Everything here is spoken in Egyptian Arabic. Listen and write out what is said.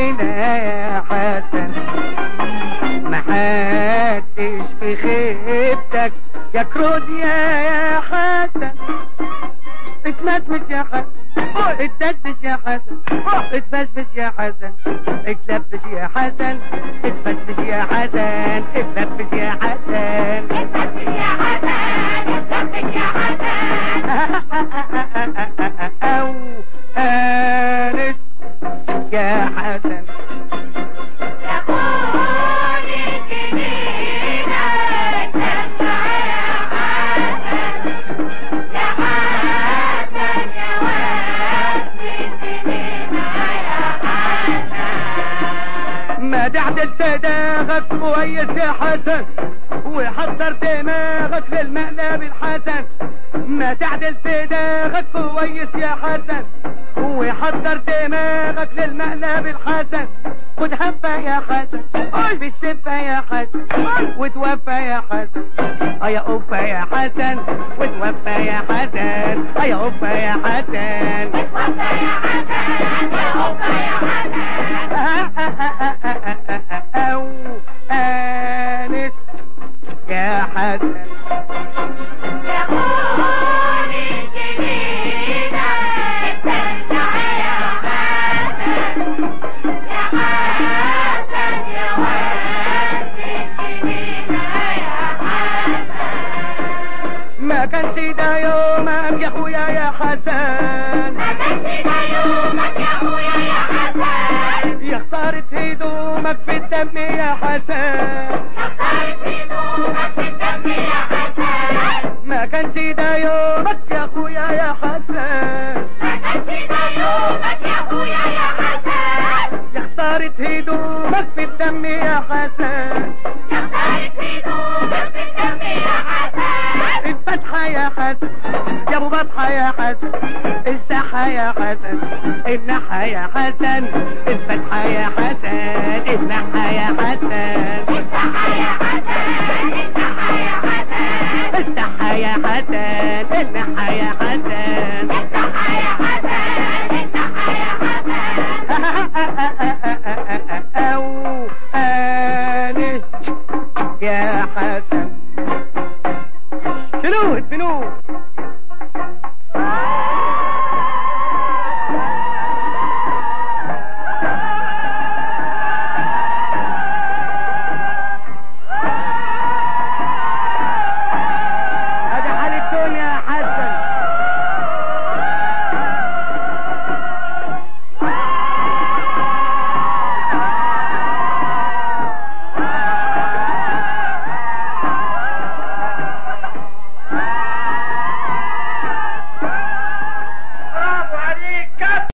جنينة يا حسن محدش في خيبتك يا كروديا يا حسن اتمسمس يا حسن اتدشدش يا حسن اتفشفش يا حسن اتلبش يا حسن اتفشفش يا حسن اتلبش يا حسن اتفت يا حسن اتفت يا حسن او انس يا حسن يا خول الجنينة اتدلع يا حسن يا حسن يا واد الجنينة يا حسن ما تعدل صداغك كويس يا حسن وحضر دماغك للمقلب الحسن ما تعدل صداغك كويس يا حسن وحضر دماغك للمقلب الحسن خد هفة يا حسن في الشفة يا حسن وتوفى يا حسن اه يا أوفى يا حسن وتوفى يا حسن اه يا أوفى يا حسن اتوفى يا حسن يا أوفى يا حسن أو آنس يا حسن يا خول الجنينة اتدلع يا حسن يا حسن يا واد الجنينة يا حسن ما كانش ده يومك يا اخويا يا حسن ما كانش ده يومك يا أخويا يا حسن يا خسارة هدومك في الدم يا حسن خسرت هدومك في الدم يا حسن ما كانش ده يومك يا اخويا يا حسن ما كانش ده يومك يا أخويا يا حسن يا خسارة هدومك في الدم يا حسن خسرت هدومك في الدم يا حسن الفتحة يا حسن يا ابو بطحة يا حسن الساحة يا حسن النحة يا حسن الفتحة يا حسن النحة يا حسن